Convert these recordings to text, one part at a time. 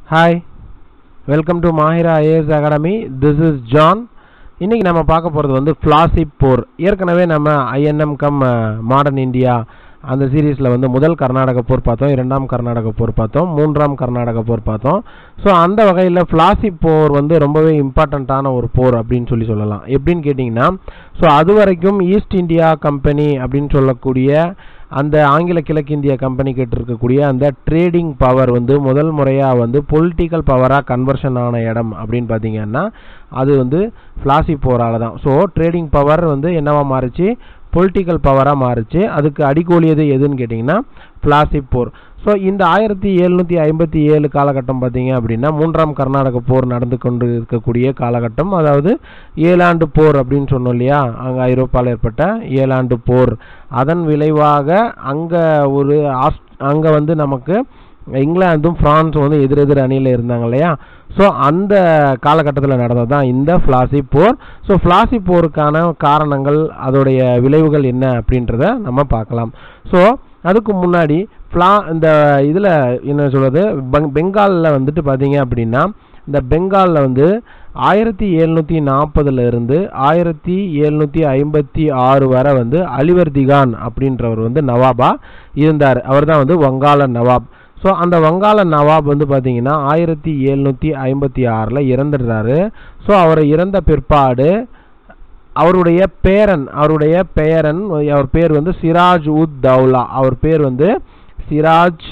hi welcome to Mahira IAS academy this is John இன்னைக்கு நம்ம பார்க்க போகிறது வந்து ஃப்ளாசிப் போர் ஏற்கனவே நம்ம ஐஎன்எம் கம் மாடர்ன் இந்தியா அந்த சீரீஸில் வந்து முதல் கர்நாடக போர் பார்த்தோம் இரண்டாம் கர்நாடக போர் பார்த்தோம் மூன்றாம் கர்நாடக போர் பார்த்தோம் ஸோ அந்த வகையில் ஃப்ளாசிப் போர் வந்து ரொம்பவே இம்பார்ட்டண்ட்டான ஒரு போர் அப்படின்னு சொல்லி சொல்லலாம் எப்படின்னு கேட்டிங்கன்னா ஸோ அது வரைக்கும் ஈஸ்ட் இந்தியா கம்பெனி அப்படின்னு சொல்லக்கூடிய அந்த ஆங்கில கிழக்கிந்திய கம்பெனி கிட்ட இருக்கக்கூடிய அந்த ட்ரேடிங் பவர் வந்து முதல் முறையாக வந்து பொலிட்டிக்கல் பவராக கன்வர்ஷன் ஆன இடம் அப்படின்னு பார்த்தீங்கன்னா அது வந்து ஃப்ளாசி போரால் தான் ஸோ ட்ரேடிங் பவர் வந்து என்னவா மாறுச்சு பொலிட்டிக்கல் பவராக மாறுச்சு அதுக்கு அடிக்கோலியது எதுன்னு கேட்டிங்கன்னா ஃப்ளாசி போர் ஸோ இந்த ஆயிரத்தி எழுநூற்றி ஐம்பத்தி ஏழு காலகட்டம் பார்த்தீங்க அப்படின்னா மூன்றாம் கர்நாடக போர் நடந்து கொண்டு இருக்கக்கூடிய காலகட்டம் அதாவது ஏழாண்டு போர் அப்படின்னு சொன்னோம் இல்லையா அங்கே ஐரோப்பாவில் ஏற்பட்ட ஏழாண்டு போர் அதன் விளைவாக அங்கே ஒரு ஆஸ் அங்கே வந்து நமக்கு இங்கிலாந்தும் பிரான்ஸும் வந்து எதிரெதிர் அணியில் இருந்தாங்க இல்லையா ஸோ அந்த காலகட்டத்தில் நடந்தது தான் இந்த ஃப்ளாசி போர் ஸோ ஃப்ளாசி போருக்கான காரணங்கள் அதோடைய விளைவுகள் என்ன அப்படின்றத நம்ம பார்க்கலாம் ஸோ அதுக்கு முன்னாடி ஃப்ளா இந்த இதில் என்ன சொல்கிறது பெங் பெங்காலில் வந்துட்டு பார்த்தீங்க அப்படின்னா இந்த பெங்காலில் வந்து ஆயிரத்தி எழுநூற்றி நாற்பதுல இருந்து ஆயிரத்தி எழுநூற்றி ஐம்பத்தி ஆறு வரை வந்து அலிவர்திகான் அப்படின்றவர் வந்து நவாபா இருந்தார் அவர் தான் வந்து வங்காள நவாப் ஸோ அந்த வங்காள நவாப் வந்து பார்த்தீங்கன்னா ஆயிரத்தி எழுநூற்றி ஐம்பத்தி ஆறில் இறந்துடுறாரு ஸோ அவர் இறந்த பிற்பாடு அவருடைய பேரன் அவருடைய பேரன் அவர் பேர் வந்து சிராஜ் உத் தௌலா அவர் பேர் வந்து சிராஜ்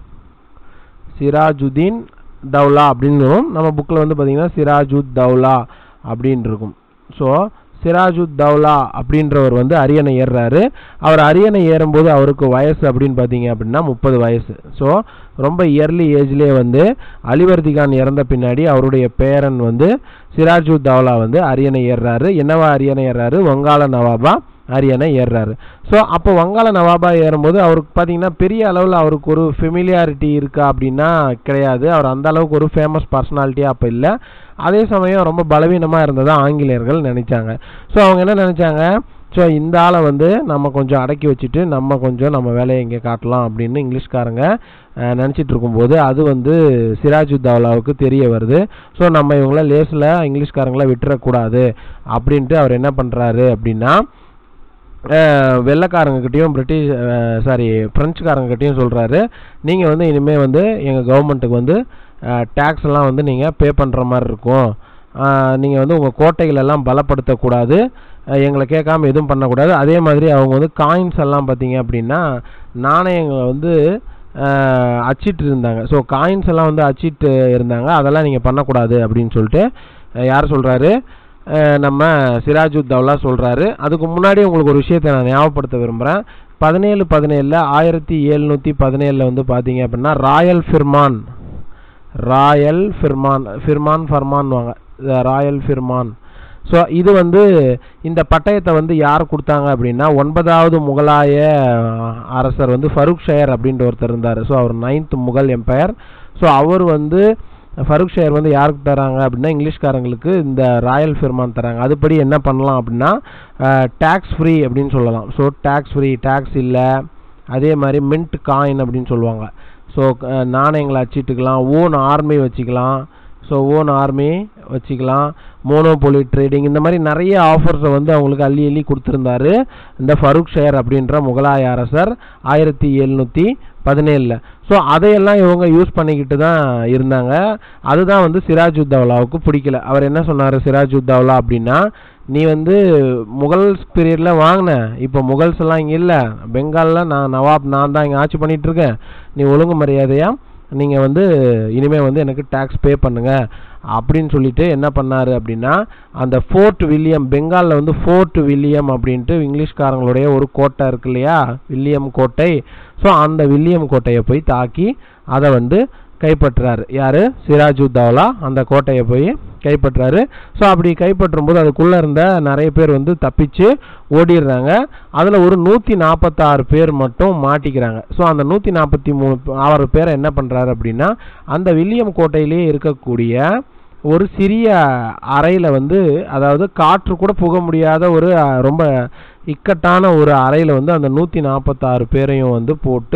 சிராஜுதீன் தௌலா அப்படின்னு வரும் நம்ம புக்கில் வந்து பார்த்தீங்கன்னா சிராஜுத் தௌலா அப்படின்னு இருக்கும் ஸோ சிராஜுத் தௌலா அப்படின்றவர் வந்து அரியணை ஏறுறாரு அவர் அரியணை ஏறும்போது அவருக்கு வயசு அப்படின்னு பார்த்தீங்க அப்படின்னா முப்பது வயசு ஸோ ரொம்ப இயர்லி ஏஜ்லேயே வந்து அலிவர்திகான் இறந்த பின்னாடி அவருடைய பேரன் வந்து சிராஜுத் தௌலா வந்து அரியணை ஏறுறாரு என்னவா அரியணை ஏறுறாரு வங்காள நவாபா அரியணை ஏறுறாரு ஸோ அப்போ வங்காள நவாபா ஏறும்போது அவருக்கு பார்த்தீங்கன்னா பெரிய அளவில் அவருக்கு ஒரு ஃபெமிலியாரிட்டி இருக்கா அப்படின்னா கிடையாது அவர் அந்த அளவுக்கு ஒரு ஃபேமஸ் பர்சனாலிட்டியாக அப்போ இல்லை அதே சமயம் ரொம்ப பலவீனமாக இருந்ததா ஆங்கிலேயர்கள் நினைச்சாங்க ஸோ அவங்க என்ன நினைச்சாங்க ஸோ இந்த ஆளை வந்து நம்ம கொஞ்சம் அடக்கி வச்சுட்டு நம்ம கொஞ்சம் நம்ம வேலையை இங்கே காட்டலாம் அப்படின்னு இங்கிலீஷ்காரங்க நினச்சிட்டு இருக்கும்போது அது வந்து சிராஜுத்தௌலாவுக்கு தெரிய வருது ஸோ நம்ம இவங்கள லேஸில் இங்கிலீஷ்காரங்கள விட்டுறக்கூடாது அப்படின்ட்டு அவர் என்ன பண்ணுறாரு அப்படின்னா வெள்ளைக்காரங்கக்கிட்டையும் பிரிட்டிஷ் சாரி ஃப்ரெஞ்சுக்காரங்கக்கிட்டையும் சொல்கிறாரு நீங்கள் வந்து இனிமேல் வந்து எங்கள் கவர்மெண்ட்டுக்கு வந்து டேக்ஸ் எல்லாம் வந்து நீங்கள் பே பண்ணுற மாதிரி இருக்கும் நீங்கள் வந்து உங்கள் கோட்டைகளெல்லாம் பலப்படுத்தக்கூடாது எங்களை கேட்காம எதுவும் பண்ணக்கூடாது அதே மாதிரி அவங்க வந்து காயின்ஸ் எல்லாம் பார்த்தீங்க அப்படின்னா நாணயங்களை வந்து அச்சிட்டு இருந்தாங்க ஸோ காயின்ஸ் எல்லாம் வந்து அச்சிட்டு இருந்தாங்க அதெல்லாம் நீங்கள் பண்ணக்கூடாது அப்படின்னு சொல்லிட்டு யார் சொல்கிறாரு நம்ம சிராஜுத் தௌலா சொல்கிறாரு அதுக்கு முன்னாடி உங்களுக்கு ஒரு விஷயத்தை நான் ஞாபகப்படுத்த விரும்புகிறேன் பதினேழு பதினேழில் ஆயிரத்தி எழுநூற்றி பதினேழில் வந்து பார்த்தீங்க அப்படின்னா royal firman royal firman firman farman வாங்க ராயல் ஃபிர்மான் ஸோ இது வந்து இந்த பட்டயத்தை வந்து யார் கொடுத்தாங்க அப்படின்னா ஒன்பதாவது முகலாய அரசர் வந்து ஃபருக் ஷயர் அப்படின்ற ஒருத்தர் இருந்தார் ஸோ அவர் நைன்த் முகல் எம்பையர் ஸோ அவர் வந்து ஃபருக் ஷேர் வந்து யாருக்கு தராங்க அப்படின்னா இங்கிலீஷ்காரங்களுக்கு இந்த ராயல் ஃபிர்மான் தராங்க அதுபடி என்ன பண்ணலாம் அப்படின்னா டேக்ஸ் ஃப்ரீ அப்படின்னு சொல்லலாம் ஸோ டேக்ஸ் ஃப்ரீ டேக்ஸ் இல்லை அதே மாதிரி மின்ட் காயின் அப்படின்னு சொல்லுவாங்க ஸோ நாணயங்களை அச்சிட்டுக்கலாம் ஓன் ஆர்மி வச்சுக்கலாம் ஸோ ஓன் ஆர்மி வச்சுக்கலாம் மோனோபோலி ட்ரேடிங் இந்த மாதிரி நிறைய ஆஃபர்ஸை வந்து அவங்களுக்கு அள்ளி அள்ளி கொடுத்துருந்தாரு இந்த ஃபருக் ஷேர் அப்படின்ற முகலாய அரசர் ஆயிரத்தி எழுநூற்றி பதினேழில் ஸோ அதையெல்லாம் இவங்க யூஸ் பண்ணிக்கிட்டு தான் இருந்தாங்க அதுதான் வந்து சிராஜுத்தௌலாவுக்கு பிடிக்கல அவர் என்ன சொன்னார் சிராஜுத்தௌலா அப்படின்னா நீ வந்து முகல்ஸ் பீரியடில் வாங்கின இப்போ முகல்ஸ் எல்லாம் இங்கே இல்லை பெங்காலில் நான் நவாப் நான் தான் இங்கே ஆட்சி பண்ணிகிட்ருக்கேன் நீ ஒழுங்கு மரியாதையாக நீங்கள் வந்து இனிமேல் வந்து எனக்கு டேக்ஸ் பே பண்ணுங்கள் அப்படின்னு சொல்லிட்டு என்ன பண்ணார் அப்படின்னா அந்த ஃபோர்ட் வில்லியம் பெங்காலில் வந்து ஃபோர்ட் வில்லியம் அப்படின்ட்டு இங்கிலீஷ்காரங்களுடைய ஒரு கோட்டை இருக்கு இல்லையா வில்லியம் கோட்டை ஸோ அந்த வில்லியம் கோட்டையை போய் தாக்கி அதை வந்து கைப்பற்றுறாரு யார் சிராஜுத்தௌலா அந்த கோட்டையை போய் கைப்பற்றுறாரு ஸோ அப்படி கைப்பற்றும் போது அதுக்குள்ளே இருந்த நிறைய பேர் வந்து தப்பிச்சு ஓடிடுறாங்க அதில் ஒரு நூற்றி நாற்பத்தாறு பேர் மட்டும் மாட்டிக்கிறாங்க ஸோ அந்த நூற்றி நாற்பத்தி மூணு ஆறு பேரை என்ன பண்ணுறாரு அப்படின்னா அந்த வில்லியம் கோட்டையிலேயே இருக்கக்கூடிய ஒரு சிறிய அறையில் வந்து அதாவது காற்று கூட புக முடியாத ஒரு ரொம்ப இக்கட்டான ஒரு அறையில் வந்து அந்த நூற்றி நாற்பத்தாறு பேரையும் வந்து போட்டு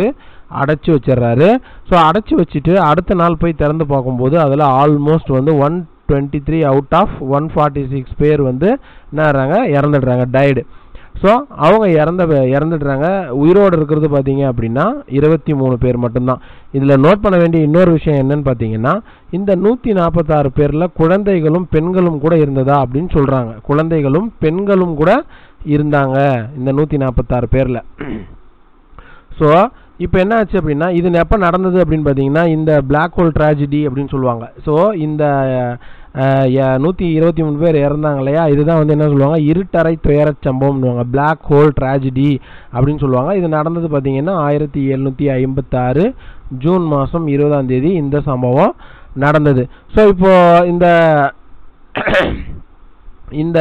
அடைச்சி வச்சிடுறாரு ஸோ அடைச்சி வச்சுட்டு அடுத்த நாள் போய் திறந்து பார்க்கும்போது அதில் ஆல்மோஸ்ட் வந்து one twenty three out of one forty six பேர் வந்து என்ன ஆகிறாங்க இறந்துடுறாங்க டைடு ஸோ அவங்க இறந்த இறந்துடுறாங்க உயிரோடு இருக்கிறது பார்த்தீங்க அப்படின்னா இருபத்தி மூணு பேர் மட்டும்தான் இதில் நோட் பண்ண வேண்டிய இன்னொரு விஷயம் என்னன்னு பார்த்தீங்கன்னா இந்த நூற்றி நாற்பத்தாறு பேரில் குழந்தைகளும் பெண்களும் கூட இருந்ததா அப்படின்னு சொல்கிறாங்க குழந்தைகளும் பெண்களும் கூட இருந்தாங்க இந்த நூற்றி நாற்பத்தாறு பேரில் ஸோ இப்போ என்ன ஆச்சு அப்படின்னா இது எப்போ நடந்தது அப்படின்னு பார்த்தீங்கன்னா இந்த பிளாக் ஹோல் ட்ராஜடி அப்படின்னு சொல்லுவாங்க ஸோ இந்த நூற்றி இருபத்தி மூணு பேர் இறந்தாங்க இல்லையா இதுதான் வந்து என்ன சொல்லுவாங்க இருட்டறை துயரச் சம்பவம்னுவாங்க பிளாக் ஹோல் ட்ராஜடி அப்படின்னு சொல்லுவாங்க இது நடந்தது பார்த்தீங்கன்னா ஆயிரத்தி எழுநூற்றி ஐம்பத்தாறு ஜூன் மாதம் இருபதாம் தேதி இந்த சம்பவம் நடந்தது ஸோ இப்போ இந்த இந்த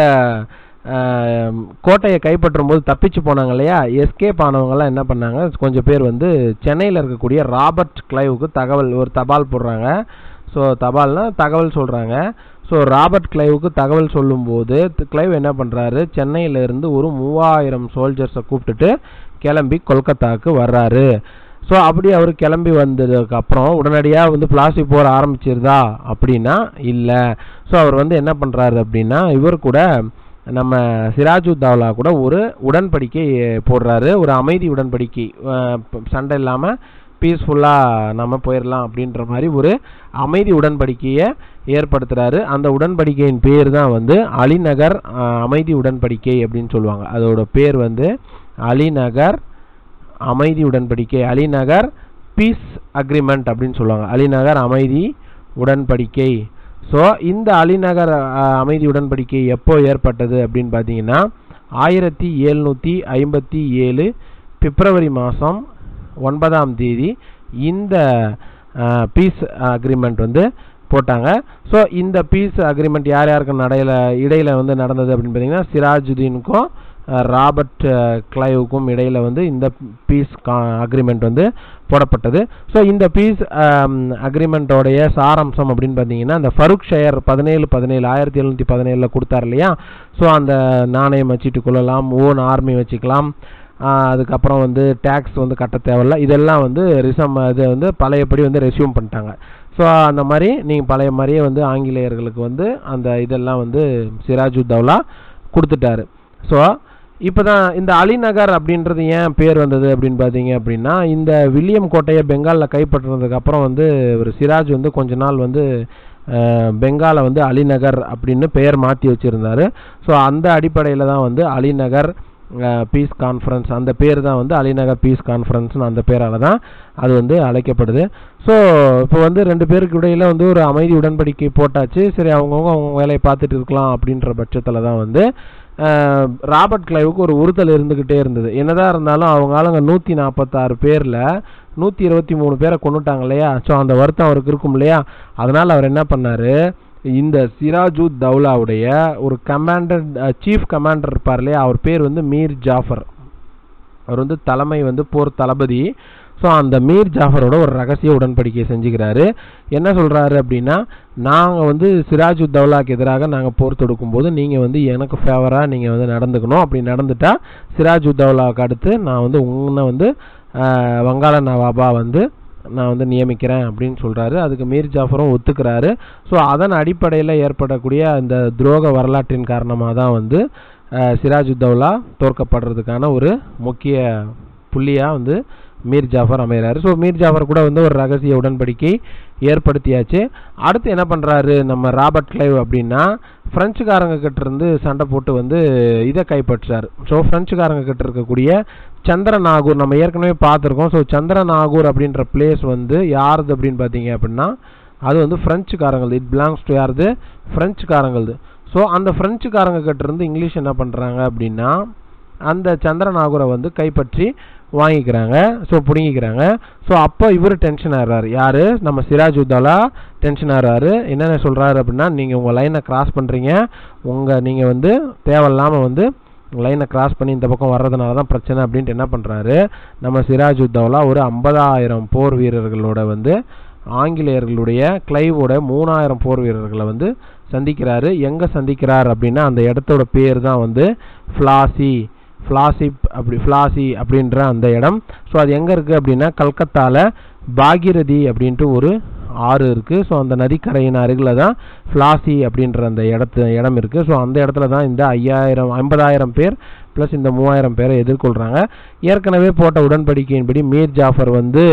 ஆம், கோட்டையை கைப்பற்றும் போது தப்பிச்சு போனாங்க இல்லையா எஸ்கேப் ஆனவங்கலாம் என்ன பண்ணாங்க கொஞ்சம் பேர் வந்து சென்னையில் இருக்கக்கூடிய ராபர்ட் கிளைவுக்கு தகவல் ஒரு தபால் போடுறாங்க ஸோ தபால்னா தகவல் சொல்கிறாங்க ஸோ ராபர்ட் கிளைவுக்கு தகவல் சொல்லும்போது த- கிளைவ் என்ன பண்ணுறாரு சென்னையில இருந்து ஒரு மூவாயிரம் சோல்ஜர்ஸை கூப்பிட்டுட்டு கிளம்பி கொல்கத்தாவுக்கு வர்றாரு ஸோ அப்படி அவர் கிளம்பி வந்ததுக்கு அப்புறம் உடனடியாக வந்து பிளாஸ்டிக் போர் ஆரம்பிச்சிருதா அப்படின்னா இல்லை ஸோ அவர் வந்து என்ன பண்ணுறாரு அப்படின்னா இவர் கூட நம்ம சிராஜுத்தௌலா கூட ஒரு உடன்படிக்கை போடுறாரு ஒரு அமைதி உடன்படிக்கை அஹ் ப- சண்டை இல்லாமல் பீஸ்ஃபுல்லாக நம்ம போயிடலாம் அப்படின்ற மாதிரி ஒரு அமைதி உடன்படிக்கையை ஏற்படுத்துறாரு அந்த உடன்படிக்கையின் பேர் தான் வந்து அலிநகர் அஹ், அமைதி உடன்படிக்கை அப்படின்னு சொல்லுவாங்க அதோட பேர் வந்து அலிநகர் அமைதி உடன்படிக்கை அலிநகர் பீஸ் அக்ரிமெண்ட் அப்படின்னு சொல்லுவாங்க அலிநகர் அமைதி உடன்படிக்கை ஸோ இந்த அலிநகர் அஹ், அமைதி உடன்படிக்கை எப்போ ஏற்பட்டது அப்படின்னு பார்த்தீங்கன்னா ஆயிரத்தி எழுநூற்றி ஐம்பத்தி ஏழு பிப்ரவரி மாதம் ஒன்பதாம் தேதி இந்த பீஸ் அக்ரிமெண்ட் வந்து போட்டாங்க ஸோ இந்த பீஸ் அக்ரிமெண்ட் யார் யாருக்கு நடையில இடையில வந்து நடந்தது அப்படின்னு பார்த்தீங்கன்னா சிராஜுதீனுக்கும் அஹ், ராபர்ட் அஹ், கிளைவுக்கும் இடையில வந்து இந்த பீஸ் அக்ரிமெண்ட் வந்து போடப்பட்டது ஸோ இந்த பீஸ் அக்ரிமெண்ட்டோடைய சாராம்சம் அப்படின்னு பார்த்தீங்கன்னா அந்த ஃபருக் ஷயர் பதினேழு பதினேழு ஆயிரத்தி எழுநூற்றி பதினேழில் கொடுத்தார் இல்லையா ஸோ அந்த நாணயம் வச்சுட்டு கொள்ளலாம் ஓன் ஆர்மி வச்சுக்கலாம் ஆஹ் அதுக்கப்புறம் வந்து டேக்ஸ் வந்து கட்ட தேவையில்ல இதெல்லாம் வந்து ரிசம் இது வந்து பழையபடி வந்து ரெஸ்யூம் பண்ணிட்டாங்க ஸோ அந்த மாதிரி நீங்கள் பழைய மாதிரியே வந்து ஆங்கிலேயர்களுக்கு வந்து அந்த இதெல்லாம் வந்து சிராஜுத்தௌலா கொடுத்துட்டாரு ஸோ இப்போ தான் இந்த அலிநகர் அப்படின்றது ஏன் பேர் வந்தது அப்படின்னு பார்த்தீங்க அப்படின்னா இந்த வில்லியம் கோட்டையை பெங்காலில் கைப்பற்றினதுக்கு அப்புறம் வந்து ஒரு சிராஜ் வந்து கொஞ்ச நாள் வந்து அஹ், பெங்காலை வந்து அலிநகர் அப்படின்னு பெயர் மாற்றி வச்சுருந்தாரு ஸோ அந்த அடிப்படையில் தான் வந்து அலிநகர் பீஸ் கான்ஃபரன்ஸ் அந்த பேர் தான் வந்து அலிநகர் பீஸ் கான்ஃபரன்ஸ்னு அந்த பேரால தான் அது வந்து அழைக்கப்படுது ஸோ இப்போ வந்து ரெண்டு பேருக்கு இடையில வந்து ஒரு அமைதி உடன்படிக்கை போட்டாச்சு சரி அவங்கவுங்க அவங்க வேலையை பார்த்துட்டு இருக்கலாம் அப்படின்ற பட்சத்தில் தான் வந்து அஹ், ராபர்ட் கிளைவுக்கு ஒரு உறுத்தல் இருந்துக்கிட்டே இருந்தது என்னதான் இருந்தாலும் அவங்க ஆளுங்க நூற்றி நாற்பத்தாறு பேரில் நூற்றி இருபத்தி மூணு பேரை கொண்டுட்டாங்க இல்லையா ஸோ அந்த வருத்தம் அவருக்கு இருக்கும் இல்லையா அதனால் அவர் என்ன பண்ணாரு இந்த சிராஜு தௌலாவுடைய ஒரு கமாண்டர் சீஃப் கமாண்டர் இருப்பார் இல்லையா அவர் பேர் வந்து மீர் ஜாஃபர் அவர் வந்து தலைமை வந்து போர் தளபதி ஸோ அந்த மீர் ஜாஃபரோட ஒரு ரகசிய உடன்படிக்கையை செஞ்சுக்கிறாரு என்ன சொல்றாரு அப்படின்னா நாங்கள் வந்து சிராஜு தௌலாக்கு எதிராக நாங்கள் போர் தொடுக்கும்போது நீங்கள் வந்து எனக்கு ஃபேவராக நீங்கள் வந்து நடந்துக்கணும் அப்படி நடந்துட்டா சிராஜு தௌலாவுக்கு அடுத்து நான் வந்து உன்னை வந்து ஆஹ், வங்காள நவாபா வந்து நான் வந்து நியமிக்கிறேன் அப்படின்னு சொல்றாரு அதுக்கு மீர் ஜாஃபரும் ஒத்துக்கிறாரு ஸோ அதன் அடிப்படையில் ஏற்படக்கூடிய இந்த துரோக வரலாற்றின் காரணமாக தான் வந்து அஹ், சிராஜுத்தௌலா தோற்கப்படுறதுக்கான ஒரு முக்கிய புள்ளியாக வந்து மீர் ஜாஃபர் அமைகிறாரு ஸோ மீர் ஜாஃபர் கூட வந்து ஒரு ரகசிய உடன்படிக்கை ஏற்படுத்தியாச்சு அடுத்து என்ன பண்ணுறாரு நம்ம ராபர்ட் கிளைவ் அப்படின்னா பிரெஞ்சுக்காரங்க கிட்ட இருந்து சண்டை போட்டு வந்து இதை கைப்பற்றாரு ஸோ பிரெஞ்சுக்காரங்க கிட்ட இருக்கக்கூடிய சந்திரநாகூர் நம்ம ஏற்கனவே பார்த்துருக்கோம் ஸோ சந்திரநாகூர் அப்படின்ற பிளேஸ் வந்து யாருது அப்படின்னு பார்த்தீங்க அப்படின்னா அது வந்து பிரெஞ்சுக்காரங்களது இட் பிலாங்ஸ் டு யாருது பிரெஞ்சுக்காரங்களது ஸோ அந்த பிரெஞ்சுக்காரங்க கிட்ட இருந்து இங்கிலீஷ் என்ன பண்ணுறாங்க அப்படின்னா அந்த சந்திரநாகூரை வந்து கைப்பற்றி வாங்கிக்கிறாங்க ஸோ பிடுங்கிக்கிறாங்க ஸோ அப்போ இவர் டென்ஷன் ஆகிறாரு யார் நம்ம சிராஜ் உத்தாலா டென்ஷன் ஆகிறாரு என்னென்ன சொல்கிறாரு அப்படின்னா நீங்கள் உங்கள் லைனை கிராஸ் பண்ணுறீங்க உங்கள் நீங்கள் வந்து தேவையில்லாமல் வந்து லைனை கிராஸ் பண்ணி இந்த பக்கம் வர்றதுனால தான் பிரச்சனை அப்படின்ட்டு என்ன பண்ணுறாரு நம்ம சிராஜ் உத்தவ்லா ஒரு ஐம்பதாயிரம் போர் வீரர்களோட வந்து ஆங்கிலேயர்களுடைய கிளைவோட மூணாயிரம் போர் வீரர்களை வந்து சந்திக்கிறாரு எங்கே சந்திக்கிறார் அப்படின்னா அந்த இடத்தோட பேர் தான் வந்து ஃப்ளாசி ஃப்ளாசிப் அப்படி ஃப்ளாசி அப்படின்ற அந்த இடம் ஸோ அது எங்கே இருக்குது அப்படின்னா கல்கத்தாவில் பாகிரதி அப்படின்ட்டு ஒரு ஆறு இருக்குது ஸோ அந்த நதிக்கரையின் அருகில் தான் ஃப்ளாசி அப்படின்ற அந்த இடத்து இடம் இருக்குது ஸோ அந்த இடத்துல தான் இந்த ஐயாயிரம் ஐம்பதாயிரம் பேர் ப்ளஸ் இந்த மூவாயிரம் பேரை எதிர்கொள்கிறாங்க ஏற்கனவே போட்ட உடன்படிக்கையின்படி மீர் ஜாஃபர் வந்து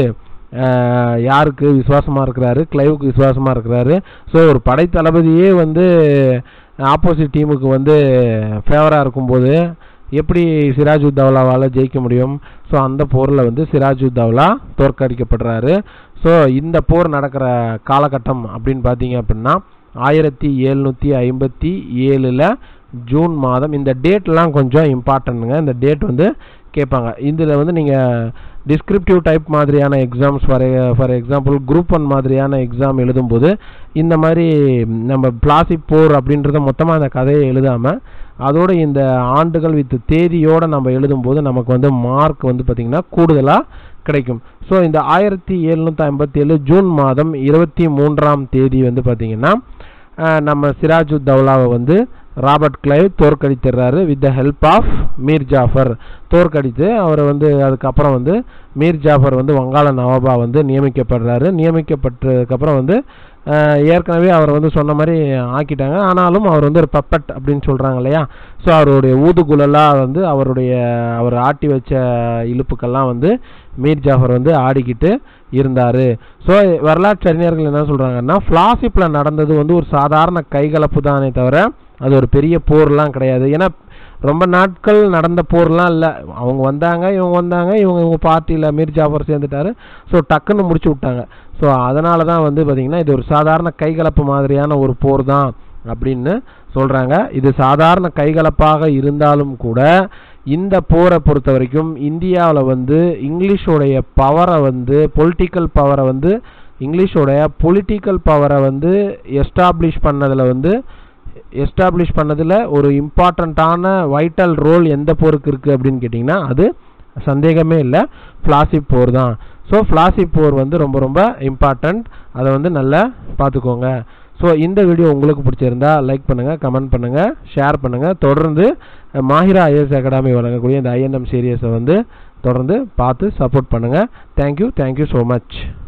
அஹ், யாருக்கு விசுவாசமாக இருக்கிறாரு கிளைவுக்கு விசுவாசமாக இருக்கிறாரு ஸோ ஒரு படை தளபதியே வந்து ஆப்போசிட் டீமுக்கு வந்து ஃபேவராக இருக்கும்போது எப்படி சிராஜுத்தௌலாவால் ஜெயிக்க முடியும் ஸோ அந்த போரில் வந்து சிராஜுத்தௌலா தோற்கடிக்கப்படுறாரு ஸோ இந்த போர் நடக்கிற காலகட்டம் அப்படின்னு பார்த்தீங்க அப்படின்னா ஆயிரத்தி எழுநூற்றி ஐம்பத்தி ஏழில் ஜூன் மாதம் இந்த டேட்லாம் கொஞ்சம் இம்பார்ட்டன்ட்டுங்க இந்த டேட் வந்து கேட்பாங்க இதில் வந்து நீங்கள் டிஸ்கிரிப்டிவ் டைப் மாதிரியான exams for for example group one மாதிரியான எக்ஸாம் எழுதும்போது இந்த மாதிரி நம்ம பிளாசிக் போர் அப்படின்றத மொத்தமாக அந்த கதையை எழுதாமல் அதோட இந்த ஆண்டுகள் வித் தேதியோட நம்ம எழுதும்போது நமக்கு வந்து மார்க் வந்து பார்த்திங்கன்னா கூடுதலாக கிடைக்கும் ஸோ இந்த ஆயிரத்தி எழுநூற்றி ஐம்பத்தி ஏழு ஜூன் மாதம் இருபத்தி மூன்றாம் தேதி வந்து பார்த்திங்கன்னா அஹ், நம்ம சிராஜுத் தௌலாவை வந்து ராபர்ட் கிளைவ் தோற்கடித்துறாரு with the help of Mir Jafar தோற்கடித்து அவரை வந்து அதுக்கப்புறம் வந்து மீர் ஜாஃபர் வந்து வங்காள நவாபா வந்து நியமிக்கப்படுறாரு நியமிக்கப்பட்டதுக்கப்புறம் வந்து அஹ், ஏற்கனவே அவர் வந்து சொன்ன மாதிரி ஆக்கிட்டாங்க ஆனாலும் அவர் வந்து ஒரு பப்பட் அப்படின்னு சொல்கிறாங்க இல்லையா ஸோ அவருடைய ஊதுகுழலாக வந்து அவருடைய அவர் ஆட்டி வச்ச இழுப்புக்கெல்லாம் வந்து மீர் ஜாஃபர் வந்து ஆடிக்கிட்டு இருந்தார் ஸோ வரலாற்று அறிஞர்கள் என்ன சொல்கிறாங்கன்னா ஃப்ளாசிப்பில் நடந்தது வந்து ஒரு சாதாரண கைகலப்பு தானே தவிர அது ஒரு பெரிய போர்லாம் கிடையாது ஏன்னா ரொம்ப நாட்கள் நடந்த போர்லாம் இல்லை அவங்க வந்தாங்க இவங்க வந்தாங்க இவங்க இவங்க பார்ட்டியில் மீர் ஜாஃபர் சேர்ந்துட்டாரு ஸோ டக்குன்னு முடிச்சு விட்டாங்க ஸோ அதனால தான் வந்து பார்த்திங்கன்னா இது ஒரு சாதாரண கைகலப்பு மாதிரியான ஒரு போர் தான் அப்படின்னு சொல்கிறாங்க இது சாதாரண கைகலப்பாக இருந்தாலும் கூட இந்த போரை பொறுத்த வரைக்கும் இந்தியாவில் வந்து இங்கிலீஷோடைய பவரை வந்து பொலிட்டிக்கல் பவரை வந்து இங்கிலீஷோடைய பொலிட்டிக்கல் பவரை வந்து எஸ்டாப்ளிஷ் பண்ணதில் வந்து எஸ்டாப்ளிஷ் பண்ணதில் ஒரு இம்பார்ட்டண்ட்டான வைட்டல் ரோல் எந்த போருக்கு இருக்குது அப்படின்னு கேட்டிங்கன்னா அது சந்தேகமே இல்லை ஃப்ளாசிப் போர் தான் ஸோ ஃப்ளாசிப் போர் வந்து ரொம்ப ரொம்ப இம்பார்ட்டண்ட் அதை வந்து நல்லா பார்த்துக்கோங்க ஸோ இந்த வீடியோ உங்களுக்கு பிடிச்சிருந்தா லைக் பண்ணுங்கள் கமெண்ட் பண்ணுங்கள் ஷேர் பண்ணுங்கள் தொடர்ந்து அஹ், மாஹிரா ஐஎஸ் அகாடமி வழங்கக்கூடிய இந்த ஐஎன்எம் சீரியஸை வந்து தொடர்ந்து பார்த்து சப்போர்ட் பண்ணுங்கள் தேங்க்யூ தேங்க்யூ ஸோ மச்